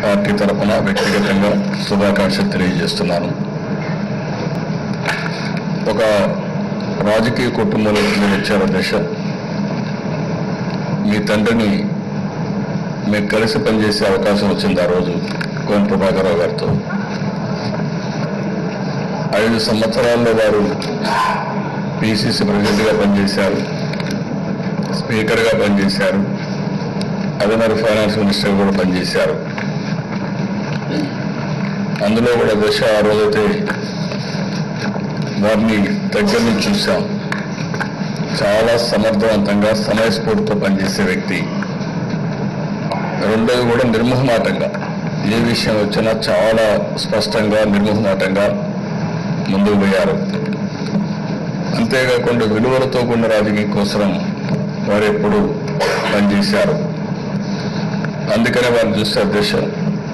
party తరఫున వ్యక్తిగతంగా శుభాకాంక్షలు తెలియజేస్తున్నాను ఒక రాజకీయ కుటుంబంలో మీరు వచ్చారు దశ మీ తండ్రిని మీకు కలిసి పనిచేసే అవకాశం వచ్చింది ఆ రోజు కోన ప్రభాకరరావు గారితో ఐదు సంవత్సరాల్లో వారు పిసిసి ప్రెసిడెంట్గా పనిచేశారు స్పీకర్గా పనిచేశారు అదనపు ఫైనాన్స్ మినిస్టర్ కూడా పనిచేశారు అందులో కూడా దశ ఆ రోజైతే వారిని దగ్గర నుంచి చూశాం చాలా సమర్థవంతంగా సమయస్ఫూర్తితో పనిచేసే వ్యక్తి రెండోది కూడా నిర్మోహమాటంగా ఏ విషయం వచ్చినా చాలా స్పష్టంగా నిర్మోహమాటంగా ముందుకు పోయారు అంతేకాకుండా విలువలతో కూడిన రాజకీయం కోసం వారు ఎప్పుడు పనిచేశారు అందుకనే వారు చూస్తే అధ్యక్ష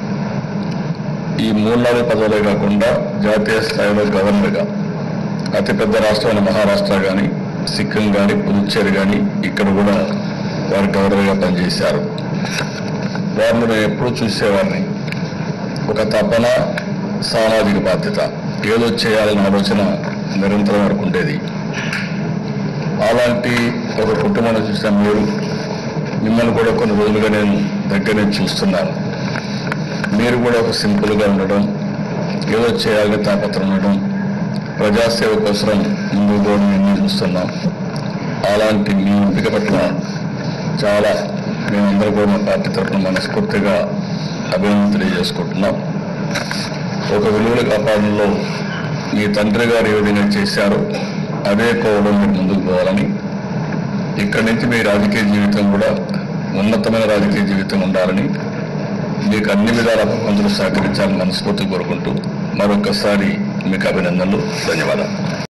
ఈ మూడు నాలుగు పదవులే కాకుండా జాతీయ స్థాయిలో గవర్నర్గా అతిపెద్ద రాష్ట్రమైన మహారాష్ట్ర కానీ సిక్కిం కానీ పుదుచ్చేరి కానీ ఇక్కడ కూడా వారు గవర్నర్గా పనిచేశారు వారిని నేను ఎప్పుడూ చూసేవారిని ఒక తపన సామాజిక బాధ్యత ఏదో చేయాలనే ఆలోచన నిరంతరం వరకు ఉండేది అలాంటి ఒక కుటుంబాన్ని చూసిన మీరు మిమ్మల్ని కూడా కొన్ని రోజులుగా నేను దగ్గర నుంచి చూస్తున్నాను మీరు కూడా ఒక సింపుల్గా ఉండడం ఏదో చేయాలని తాపత్రం ఉండడం ప్రజాసేవ కోసం ముందుకు పోవడం ఎన్ని చూస్తున్నాం అలాంటి మీ ఎంపిక పట్ల చాలా మేమందరూ కూడా మా పార్టీ తరఫున మనస్ఫూర్తిగా అభినందన తెలియజేసుకుంటున్నాం ఒక విలువల కాపాడంలో మీ తండ్రి గారు ఏ విధంగా చేశారో అదే కోవడం మీరు ముందుకు పోవాలని ఇక్కడి నుంచి మీ రాజకీయ జీవితం కూడా ఉన్నతమైన రాజకీయ జీవితం ఉండాలని మీకు అన్ని విధాల కొందరు సహకరించాలని మనస్ఫూర్తి కోరుకుంటూ మరొకసారి మీకు అభినందనలు ధన్యవాదాలు